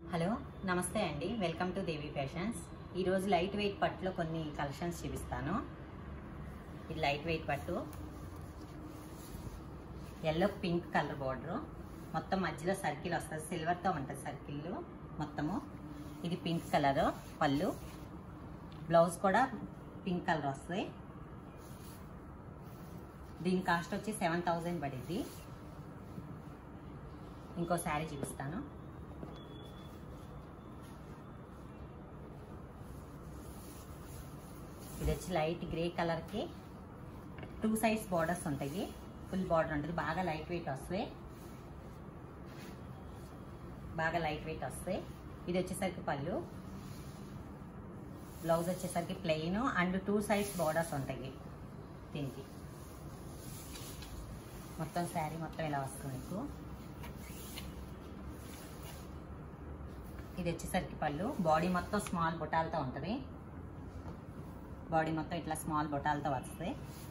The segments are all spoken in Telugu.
హలో నమస్తే అండి వెల్కమ్ టు దేవి ఫ్యాషన్స్ ఈరోజు లైట్ వెయిట్ పట్టులో కొన్ని కలెక్షన్స్ చూపిస్తాను ఇది లైట్ వెయిట్ పట్టు ఎల్లో పింక్ కలర్ బార్డర్ మొత్తం మధ్యలో సర్కిల్ వస్తుంది సిల్వర్తో ఉంటుంది సర్కిల్ మొత్తము ఇది పింక్ కలర్ పళ్ళు బ్లౌజ్ కూడా పింక్ కలర్ వస్తుంది దీని కాస్ట్ వచ్చి సెవెన్ థౌజండ్ పడింది ఇంకో శారీ చూపిస్తాను ఇది వచ్చి లైట్ గ్రే కలర్కి టూ సైడ్స్ బార్డర్స్ ఉంటాయి ఫుల్ బార్డర్ ఉంటుంది బాగా లైట్ వెయిట్ వస్తాయి బాగా లైట్ వెయిట్ వస్తాయి ఇది వచ్చేసరికి పళ్ళు బ్లౌజ్ వచ్చేసరికి plain and two sides borders ఉంటాయి దీనికి మొత్తం శారీ మొత్తం ఇలా వస్తుంది మీకు ఇది వచ్చేసరికి పళ్ళు బాడీ మొత్తం స్మాల్ బుటాలతో ఉంటుంది బాడీ మొత్తం ఇట్లా స్మాల్ బొటాలతో వస్తుంది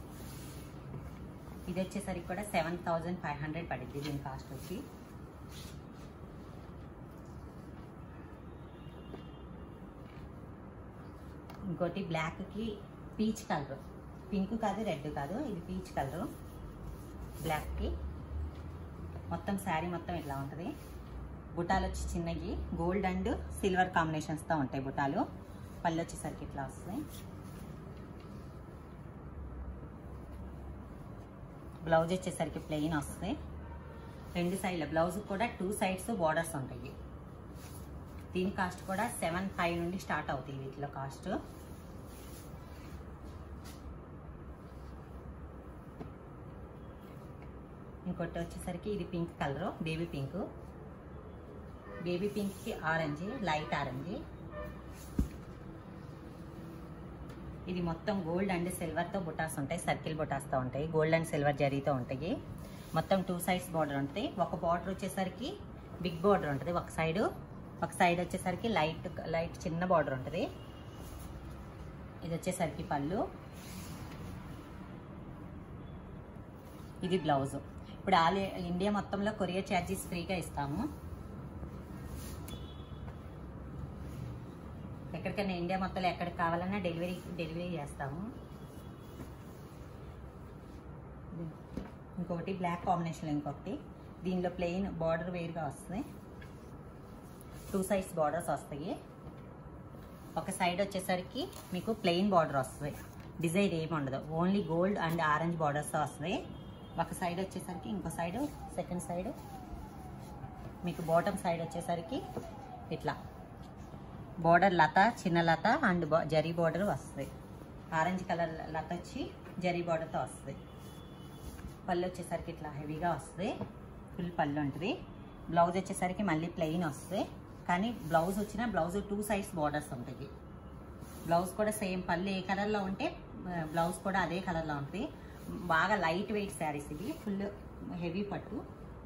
ఇది వచ్చేసరికి కూడా సెవెన్ థౌజండ్ ఫైవ్ హండ్రెడ్ పడింది దీని కాస్ట్ వచ్చి ఇంకోటి బ్లాక్కి పీచ్ కలర్ పింక్ కాదు రెడ్ కాదు ఇది పీచ్ కలర్ బ్లాక్కి మొత్తం శారీ మొత్తం ఇట్లా ఉంటుంది బుటాలు వచ్చి చిన్నవి గోల్డ్ అండ్ సిల్వర్ కాంబినేషన్స్తో ఉంటాయి బుటాలు పళ్ళు వచ్చేసరికి ఇట్లా వస్తాయి బ్లౌజ్ వచ్చేసరికి ప్లెయిన్ వస్తాయి రెండు సైడ్ల బ్లౌజ్ కూడా టూ సైడ్స్ బార్డర్స్ ఉంటాయి దీని కాస్ట్ కూడా సెవెన్ ఫైవ్ నుండి స్టార్ట్ అవుతాయి వీటిలో కాస్ట్ ఇంకోటి వచ్చేసరికి ఇది pink colour baby pink baby పింక్కి ఆరెంజ్ లైట్ ఆరెంజ్ ఇది మొత్తం గోల్డ్ అండ్ సిల్వర్తో బుటాస్ ఉంటాయి సర్కిల్ బుటాస్తో ఉంటాయి గోల్డ్ అండ్ సిల్వర్ జరీతో ఉంటాయి మొత్తం టూ సైడ్స్ బార్డర్ ఉంటుంది ఒక బార్డర్ వచ్చేసరికి బిగ్ బార్డర్ ఉంటుంది ఒక సైడ్ ఒక సైడ్ వచ్చేసరికి లైట్ లైట్ చిన్న బార్డర్ ఉంటుంది ఇది వచ్చేసరికి పళ్ళు ఇది బ్లౌజ్ ఇప్పుడు ఆల్ ఇండియా మొత్తంలో కొరియర్ ఛార్జెస్ ఫ్రీగా ఇస్తాము ఎక్కడికైనా ఇండియా మొత్తంలో ఎక్కడికి కావాలన్నా డెలివరీ డెలివరీ చేస్తాము ఇంకొకటి బ్లాక్ కాంబినేషన్ ఇంకొకటి దీనిలో ప్లెయిన్ బార్డర్ వేరుగా వస్తుంది టూ సైడ్స్ బార్డర్స్ వస్తాయి ఒక సైడ్ వచ్చేసరికి మీకు ప్లెయిన్ బార్డర్ వస్తుంది డిజైన్ ఏమి ఉండదు only gold and orange borders వస్తాయి ఒక సైడ్ వచ్చేసరికి ఇంకో సైడ్ సెకండ్ సైడ్ మీకు బాటమ్ సైడ్ వచ్చేసరికి ఇట్లా బోర్డర్ లత చిన్న లత అండ్ జరీ బోర్డర్ వస్తుంది ఆరెంజ్ కలర్ లత వచ్చి జరీ బోర్డర్తో వస్తుంది పళ్ళు వచ్చేసరికి ఇట్లా హెవీగా వస్తుంది ఫుల్ పళ్ళు ఉంటుంది బ్లౌజ్ వచ్చేసరికి మళ్ళీ ప్లెయిన్ వస్తుంది కానీ బ్లౌజ్ వచ్చిన బ్లౌజ్ టూ సైడ్స్ బార్డర్స్ ఉంటాయి బ్లౌజ్ కూడా సేమ్ పళ్ళు ఏ కలర్లో ఉంటే బ్లౌజ్ కూడా అదే కలర్లో ఉంటుంది బాగా లైట్ వెయిట్ శారీస్ ఇవి ఫుల్ హెవీ పట్టు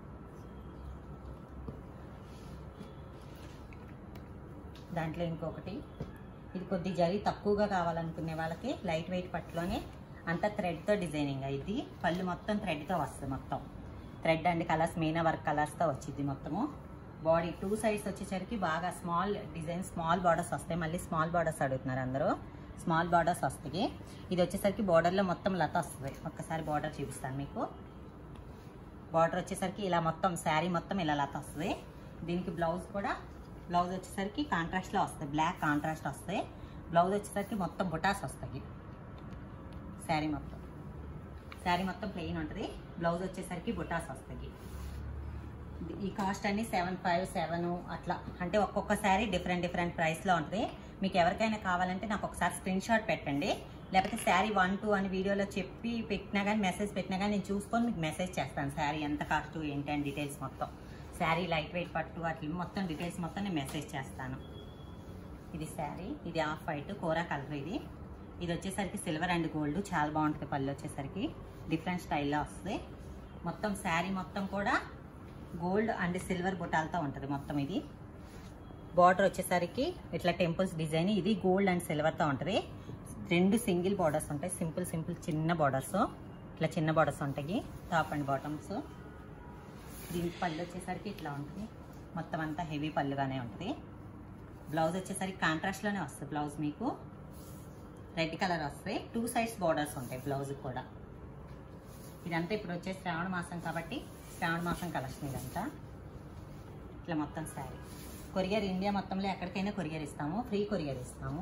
దాంట్లో ఇంకొకటి ఇది కొద్ది జరి తక్కువగా కావాలనుకునే వాళ్ళకి లైట్ వెయిట్ పట్టులోనే అంతా థ్రెడ్తో డిజైనింగ్ ఇది పళ్ళు మొత్తం థ్రెడ్తో వస్తుంది మొత్తం thread and colours meena work కలర్స్తో వచ్చింది మొత్తము బాడీ టూ సైడ్స్ వచ్చేసరికి బాగా స్మాల్ డిజైన్ స్మాల్ బార్డర్స్ వస్తాయి మళ్ళీ స్మాల్ బార్డర్స్ అడుగుతున్నారు అందరూ స్మాల్ బార్డర్స్ వస్తాయి ఇది వచ్చేసరికి బార్డర్లో మొత్తం లత వస్తుంది ఒక్కసారి బార్డర్ చూపిస్తాను మీకు బార్డర్ వచ్చేసరికి ఇలా మొత్తం శారీ మొత్తం ఇలా లత వస్తుంది దీనికి బ్లౌజ్ కూడా బ్లౌజ్ వచ్చేసరికి కాంట్రాస్ట్లో వస్తాయి బ్లాక్ కాంట్రాస్ట్ వస్తాయి బ్లౌజ్ వచ్చేసరికి మొత్తం బుటాస్ వస్తాయి శారీ మొత్తం శారీ మొత్తం ప్లెయిన్ ఉంటుంది బ్లౌజ్ వచ్చేసరికి బుటాస్ వస్తాయి ఈ కాస్ట్ అన్ని సెవెన్ ఫైవ్ సెవెన్ అట్లా అంటే ఒక్కొక్క శారీ డిఫరెంట్ డిఫరెంట్ ప్రైస్లో ఉంటుంది మీకు ఎవరికైనా కావాలంటే నాకు ఒకసారి స్క్రీన్ షాట్ పెట్టండి లేకపోతే శారీ వన్ టూ అని వీడియోలో చెప్పి పెట్టినా కానీ మెసేజ్ పెట్టినా కానీ నేను చూసుకొని మీకు మెసేజ్ చేస్తాను శారీ ఎంత కాస్ట్ ఏంటి అని డీటెయిల్స్ మొత్తం శారీ లైట్ వెయిట్ పట్టు అట్లా మొత్తం డీటెయిల్స్ మొత్తం నేను మెసేజ్ చేస్తాను ఇది శారీ ఇది ఆఫ్ వైట్ కోరా కలర్ ఇది ఇది వచ్చేసరికి సిల్వర్ అండ్ గోల్డ్ చాలా బాగుంటుంది పళ్ళు వచ్చేసరికి డిఫరెంట్ స్టైల్లో వస్తుంది మొత్తం శారీ మొత్తం కూడా గోల్డ్ అండ్ సిల్వర్ బుటాలతో ఉంటుంది మొత్తం ఇది బార్డర్ వచ్చేసరికి ఇట్లా టెంపుల్స్ డిజైన్ ఇది గోల్డ్ అండ్ సిల్వర్తో ఉంటుంది రెండు సింగిల్ బార్డర్స్ ఉంటాయి సింపుల్ సింపుల్ చిన్న బార్డర్స్ ఇట్లా చిన్న బార్డర్స్ ఉంటాయి టాప్ అండ్ బాటమ్స్ దీనికి పళ్ళు వచ్చేసరికి ఇట్లా ఉంటుంది మొత్తం అంతా హెవీ పళ్ళుగానే ఉంటుంది బ్లౌజ్ వచ్చేసరికి కాంట్రాస్ట్లోనే వస్తుంది బ్లౌజ్ మీకు రెడ్ కలర్ వస్తాయి టూ సైడ్స్ బార్డర్స్ ఉంటాయి బ్లౌజ్ కూడా ఇదంతా ఇప్పుడు వచ్చే శ్రావణ మాసం కాబట్టి శ్రావణ మాసం కలెక్షన్ ఇదంతా ఇట్లా మొత్తం శారీ కొరియర్ ఇండియా మొత్తంలో ఎక్కడికైనా కొరియర్ ఇస్తాము ఫ్రీ కొరియర్ ఇస్తాము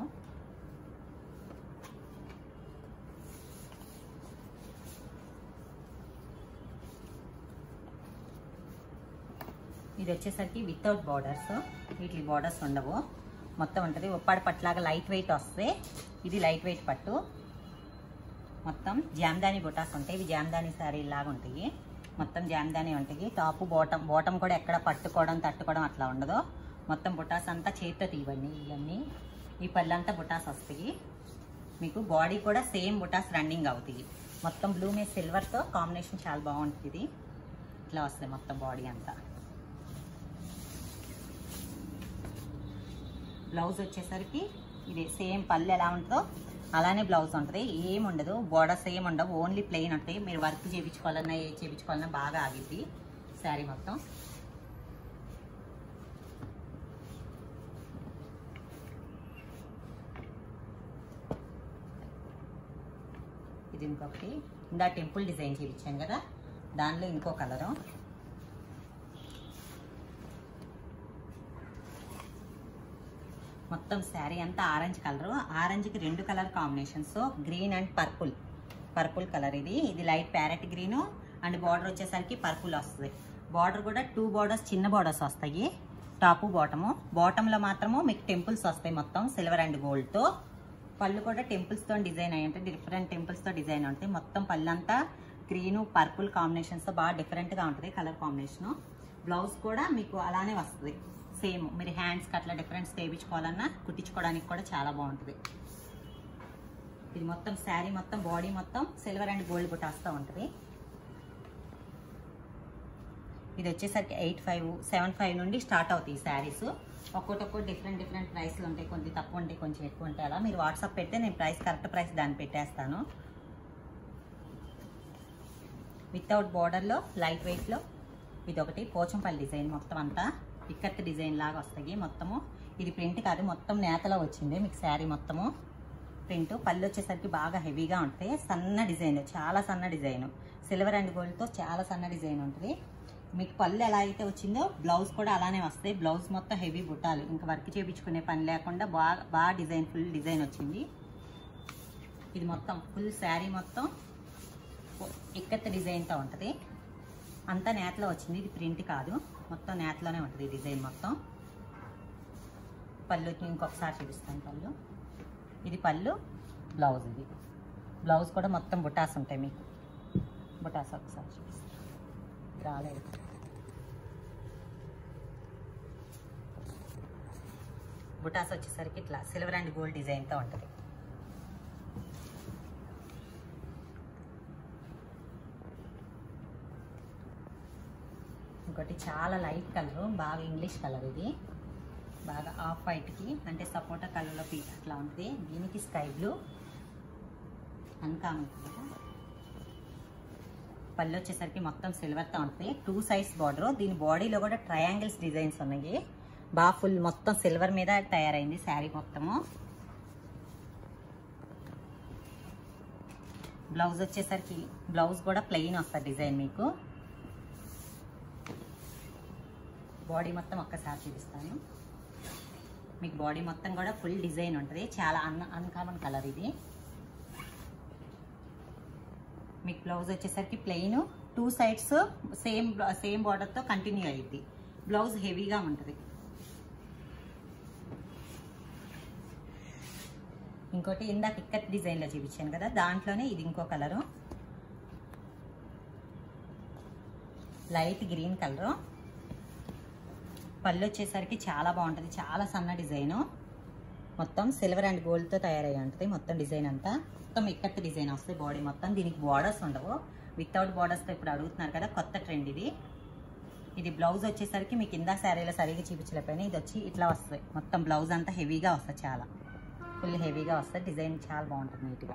ఇది వచ్చేసరికి వితౌట్ బార్డర్స్ వీటి బార్డర్స్ ఉండవు మొత్తం ఉంటుంది ఉప్పాడ పట్లాగా లైట్ వెయిట్ వస్తే ఇది లైట్ వెయిట్ పట్టు మొత్తం జామ్దాని బుటాస్ ఉంటాయి ఇవి జామ్దాని శారీ లాగా ఉంటాయి మొత్తం జామ్దాని ఉంటాయి టాప్ బాటమ్ బాటమ్ కూడా ఎక్కడ పట్టుకోవడం తట్టుకోవడం అట్లా ఉండదు మొత్తం బుటాస్ అంతా చేతితో తీవండి ఇవన్నీ ఈ పళ్ళంతా బుటాస్ వస్తాయి మీకు బాడీ కూడా సేమ్ బుటాస్ రన్నింగ్ అవుతాయి మొత్తం బ్లూ మీద సిల్వర్తో కాంబినేషన్ చాలా బాగుంటుంది ఇది ఇట్లా వస్తుంది మొత్తం బాడీ అంతా బ్లౌజ్ వచ్చేసరికి ఇది సేమ్ పళ్ళు ఎలా ఉంటుందో అలానే బ్లౌజ్ ఉంటుంది ఏం ఉండదు బోర్డర్స్ ఏం ఉండవు ఓన్లీ ప్లెయిన్ ఉంటాయి మీరు వర్క్ చేయించుకోవాలన్నా ఏ చేయించుకోవాలన్నా బాగా ఆగిద్ది శారీ మొత్తం ఇది ఇంకొకటి ఇందా టెంపుల్ డిజైన్ చేయించాను కదా దానిలో ఇంకో కలరు మొత్తం శారీ అంతా ఆరెంజ్ కలర్ ఆరెంజ్కి రెండు colour combinations green and purple purple colour ఇది ఇది light parrot green and border వచ్చేసరికి పర్పుల్ వస్తుంది బార్డర్ కూడా టూ బార్డర్స్ చిన్న బార్డర్స్ వస్తాయి టాపు బాటము బాటంలో మాత్రము మీకు టెంపుల్స్ వస్తాయి మొత్తం సిల్వర్ అండ్ గోల్డ్తో పళ్ళు కూడా టెంపుల్స్తో డిజైన్ అయ్యి ఉంటాయి డిఫరెంట్ టెంపుల్స్తో డిజైన్ ఉంటాయి మొత్తం పళ్ళు అంతా గ్రీన్ పర్పుల్ కాంబినేషన్స్తో బాగా డిఫరెంట్గా ఉంటుంది కలర్ కాంబినేషను బ్లౌజ్ కూడా మీకు అలానే వస్తుంది సేమ్ మీరు హ్యాండ్స్కి అట్లా డిఫరెంట్స్ వేయించుకోవాలన్నా కుట్టించుకోవడానికి కూడా చాలా బాగుంటుంది ఇది మొత్తం శారీ మొత్తం బాడీ మొత్తం సిల్వర్ అండ్ గోల్డ్ బుటాస్తో ఉంటుంది ఇది వచ్చేసరికి ఎయిట్ ఫైవ్ సెవెన్ ఫైవ్ నుండి స్టార్ట్ అవుతాయి శారీస్ ఒక్కొక్కటి ఒక్కొక్క డిఫరెంట్ డిఫరెంట్ ప్రైస్లు ఉంటాయి కొంచెం తక్కువ ఉంటాయి కొంచెం ఎక్కువ ఉంటాయి అలా మీరు వాట్సాప్ పెడితే నేను ప్రైస్ కరెక్ట్ ప్రైస్ దాన్ని పెట్టేస్తాను వితౌట్ బార్డర్లో లైట్ వెయిట్లో ఇది ఒకటి పోచంపల్లి డిజైన్ మొత్తం అంతా ఇక్కత్ డిజైన్ లాగా వస్తాయి మొత్తము ఇది ప్రింట్ కాదు మొత్తం నేతలో వచ్చింది మీకు శారీ మొత్తము ప్రింట్ పళ్ళు వచ్చేసరికి బాగా హెవీగా ఉంటాయి సన్న డిజైన్ చాలా సన్న డిజైన్ సిల్వర్ అండ్ గోల్డ్తో చాలా సన్న డిజైన్ ఉంటుంది మీకు పళ్ళు ఎలా అయితే వచ్చిందో బ్లౌజ్ కూడా అలానే వస్తాయి బ్లౌజ్ మొత్తం హెవీ బుట్టాలు ఇంకా వర్క్ చేయించుకునే పని లేకుండా బాగా బాగా డిజైన్ ఫుల్ డిజైన్ వచ్చింది ఇది మొత్తం ఫుల్ శారీ మొత్తం ఇక్కత్ డిజైన్తో ఉంటుంది అంతా నేతలో వచ్చింది ఇది ప్రింట్ కాదు మొత్తం నేతలోనే ఉంటుంది ఈ డిజైన్ మొత్తం పళ్ళు ఇంకొకసారి చూపిస్తాను పళ్ళు ఇది పళ్ళు బ్లౌజ్ ఇది బ్లౌజ్ కూడా మొత్తం బుటాస్ ఉంటాయి మీకు బుటాస్ ఒకసారి చూపిస్తాను రాలేదు బుటాస్ వచ్చేసరికి ఇట్లా సిల్వర్ అండ్ గోల్డ్ డిజైన్తో ఉంటుంది ఇంకోటి చాలా లైట్ కలర్ బాగా ఇంగ్లీష్ కలర్ ఇది బాగా ఆఫ్ వైట్కి అంటే సపోటా కలర్లో పీచ్ అట్లా ఉంటుంది దీనికి స్కై బ్లూ అన్కామన్ పళ్ళు వచ్చేసరికి మొత్తం సిల్వర్తో ఉంటుంది టూ సైడ్స్ బార్డర్ దీని బాడీలో కూడా ట్రయాంగిల్స్ డిజైన్స్ ఉన్నాయి బాగా ఫుల్ మొత్తం సిల్వర్ మీద తయారైంది శారీ మొత్తము బ్లౌజ్ వచ్చేసరికి బ్లౌజ్ కూడా ప్లెయిన్ వస్తుంది డిజైన్ మీకు బాడీ మొత్తం ఒక్కసారి చూపిస్తాను మీకు బాడీ మొత్తం కూడా ఫుల్ డిజైన్ ఉంటుంది చాలా అన్ అన్కామన్ కలర్ ఇది మీకు బ్లౌజ్ వచ్చేసరికి plain two sides same same బార్డర్తో కంటిన్యూ అయ్యిద్ది బ్లౌజ్ హెవీగా ఉంటుంది ఇంకోటి ఇందాక ఇక్కత్ డిజైన్లో చూపించాను కదా దాంట్లోనే ఇది ఇంకో కలరు లైట్ గ్రీన్ కలరు పళ్ళు వచ్చేసరికి చాలా బాగుంటుంది చాలా సన్న డిజైను మొత్తం సిల్వర్ అండ్ గోల్డ్తో తయారై ఉంటుంది మొత్తం డిజైన్ అంతా మొత్తం ఇక్కత్ డిజైన్ వస్తుంది బాడీ మొత్తం దీనికి బార్డర్స్ ఉండవు వితౌట్ బార్డర్స్తో ఇప్పుడు అడుగుతున్నారు కదా కొత్త ట్రెండ్ ఇది ఇది బ్లౌజ్ వచ్చేసరికి మీకు ఇందా శారీలో సరిగా చూపించలేకపోయినా ఇది వచ్చి ఇట్లా వస్తుంది మొత్తం బ్లౌజ్ అంతా హెవీగా వస్తుంది చాలా ఫుల్ హెవీగా వస్తుంది డిజైన్ చాలా బాగుంటుంది నీట్గా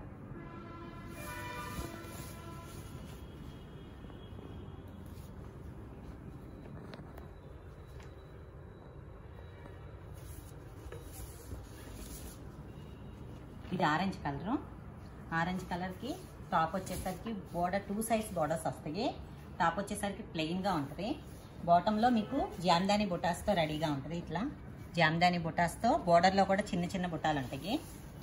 ఇది ఆరెంజ్ కలరు ఆరెంజ్ కలర్కి టాప్ వచ్చేసరికి బోర్డర్ టూ సైజ్ బోర్డర్స్ వస్తాయి టాప్ వచ్చేసరికి ప్లెయిన్గా ఉంటుంది బాటంలో మీకు జామ్దాని బుటాస్తో రెడీగా ఉంటుంది ఇట్లా జామ్దాని బుటాస్తో బోర్డర్లో కూడా చిన్న చిన్న బుటాలు ఉంటాయి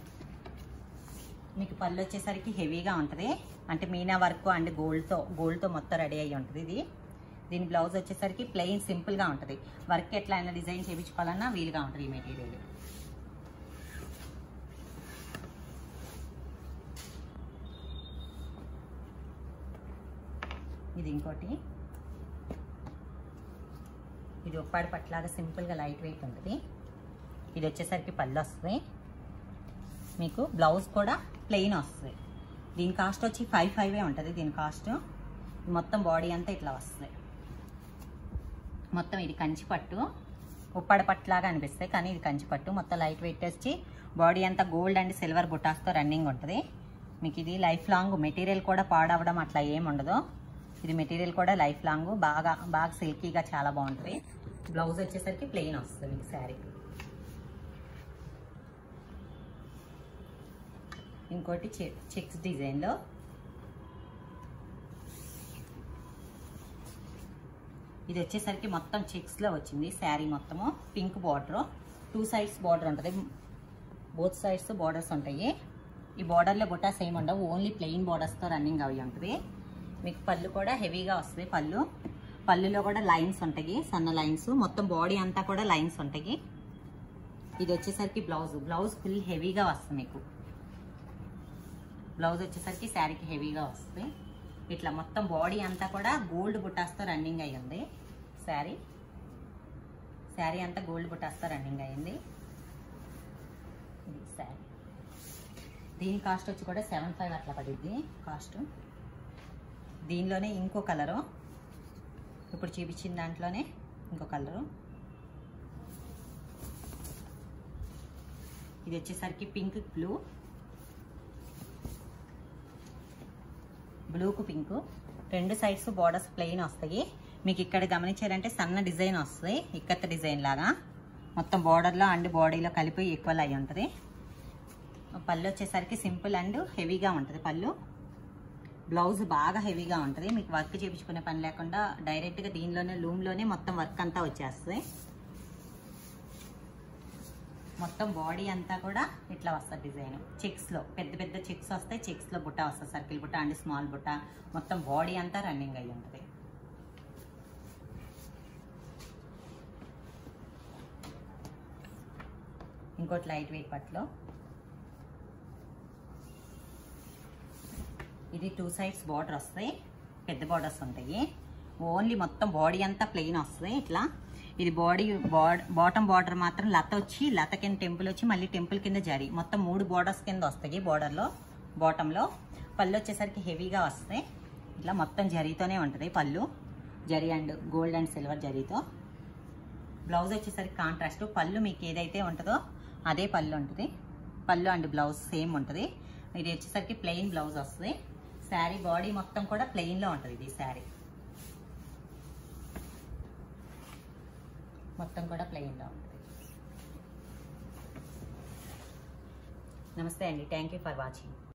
మీకు పళ్ళు వచ్చేసరికి హెవీగా ఉంటుంది అంటే మీనా వర్క్ అండ్ గోల్డ్తో గోల్డ్తో మొత్తం రెడీ అయ్యి ఉంటుంది ఇది దీని బ్లౌజ్ వచ్చేసరికి ప్లెయిన్ సింపుల్గా ఉంటుంది వర్క్ ఎట్లా అయినా డిజైన్ చేయించుకోవాలన్నా వీలుగా ఉంటుంది ఈ మెటీరియల్ ఇది ఇంకోటి ఇది ఒప్పాడి పట్లాగా సింపుల్గా లైట్ వెయిట్ ఉంటుంది ఇది వచ్చేసరికి పళ్ళు వస్తుంది మీకు బ్లౌజ్ కూడా ప్లెయిన్ వస్తుంది దీని కాస్ట్ వచ్చి ఫైవ్ ఫైవే ఉంటుంది దీని కాస్ట్ మొత్తం బాడీ అంతా ఇట్లా వస్తుంది మొత్తం ఇది కంచి పట్టు ఉప్పాడ పట్టులాగా అనిపిస్తాయి కానీ ఇది కంచి పట్టు మొత్తం లైట్ వెయిట్ వచ్చి బాడీ అంతా గోల్డ్ అండ్ సిల్వర్ బుటాస్తో రన్నింగ్ ఉంటుంది మీకు ఇది లైఫ్ లాంగ్ మెటీరియల్ కూడా పాడవడం అట్లా ఏం ఉండదు ఇది మెటీరియల్ కూడా లైఫ్ లాంగ్ బాగా బాగా సిల్కీగా చాలా బాగుంటుంది బ్లౌజ్ వచ్చేసరికి ప్లెయిన్ వస్తుంది మీకు శారీ ఇంకోటి చె- చెక్స్ డిజైన్లో ఇది వచ్చేసరికి మొత్తం చెక్స్లో వచ్చింది శారీ మొత్తము pink border two sides border ఉంటుంది బోత్ సైడ్స్ బార్డర్స్ ఉంటాయి ఈ బార్డర్లో బొటాస్ ఏమి ఉండవు ఓన్లీ ప్లెయిన్ బార్డర్స్తో రన్నింగ్ అవి ఉంటుంది మీకు పళ్ళు కూడా హెవీగా వస్తుంది పళ్ళు పళ్ళులో కూడా లైన్స్ ఉంటాయి సన్న లైన్స్ మొత్తం బాడీ అంతా కూడా లైన్స్ ఉంటాయి ఇది వచ్చేసరికి బ్లౌజ్ బ్లౌజ్ ఫుల్ హెవీగా వస్తుంది మీకు బ్లౌజ్ వచ్చేసరికి శారీకి హెవీగా వస్తుంది ఇట్లా మొత్తం బాడీ అంతా కూడా గోల్డ్ బుటాస్తో రన్నింగ్ అయి ఉంది శారీ శారీ అంతా గోల్డ్ బుటాస్తో రన్నింగ్ అయింది ఇది శారీ దీని కాస్ట్ వచ్చి కూడా సెవెన్ ఫైవ్ అట్లా పడిద్ది కాస్ట్ దీనిలోనే ఇంకో కలరు ఇప్పుడు చూపించిన దాంట్లోనే ఇంకో కలరు ఇది వచ్చేసరికి పింక్ బ్లూ బ్లూకు పింక్ రెండు సైడ్స్ బార్డర్స్ ప్లెయిన్ వస్తాయి మీకు ఇక్కడ గమనించారంటే సన్న డిజైన్ వస్తుంది ఇక్కత్త డిజైన్ లాగా మొత్తం బార్డర్లో అండ్ బాడీలో కలిపి ఈక్వల్ అయి ఉంటుంది పళ్ళు వచ్చేసరికి సింపుల్ అండ్ హెవీగా ఉంటుంది పళ్ళు బ్లౌజ్ బాగా హెవీగా ఉంటుంది మీకు వర్క్ చేయించుకునే పని లేకుండా డైరెక్ట్గా దీనిలోనే లూమ్లోనే మొత్తం వర్క్ అంతా వచ్చేస్తుంది మొత్తం బాడీ అంతా కూడా ఇట్లా వస్తుంది డిజైన్ చెక్స్లో పెద్ద పెద్ద చెక్స్ వస్తాయి చెక్స్లో బుట్ట వస్తుంది సర్కిల్ బుట్ట అండ్ స్మాల్ బుట్ట మొత్తం బాడీ అంతా రన్నింగ్ అయి ఉంటుంది ఇంకోటి లైట్ వెయిట్ పట్లో ఇది టూ సైడ్స్ బార్డర్ వస్తాయి పెద్ద బార్డర్స్ ఉంటాయి ఓన్లీ మొత్తం బాడీ అంతా ప్లెయిన్ వస్తుంది ఇట్లా ఇది బాడీ బాటమ్ బార్డర్ మాత్రం లత వచ్చి లత కింద టెంపుల్ వచ్చి మళ్ళీ టెంపుల్ కింద జరి మొత్తం మూడు బార్డర్స్ కింద వస్తాయి బార్డర్లో బాటంలో పళ్ళు వచ్చేసరికి హెవీగా వస్తాయి ఇట్లా మొత్తం జరీతోనే ఉంటుంది పళ్ళు zari and gold and silver జరీతో బ్లౌజ్ వచ్చేసరికి కాంట్రాస్ట్ పళ్ళు మీకు ఏదైతే ఉంటుందో అదే పళ్ళు ఉంటుంది పళ్ళు అండ్ బ్లౌజ్ సేమ్ ఉంటుంది ఇది వచ్చేసరికి ప్లెయిన్ బ్లౌజ్ వస్తుంది శారీ బాడీ మొత్తం కూడా ప్లెయిన్లో ఉంటుంది ఇది శారీ మొత్తం కూడా ప్లెయిన్లో ఉంటుంది నమస్తే అండి థ్యాంక్ యూ ఫర్ వాచింగ్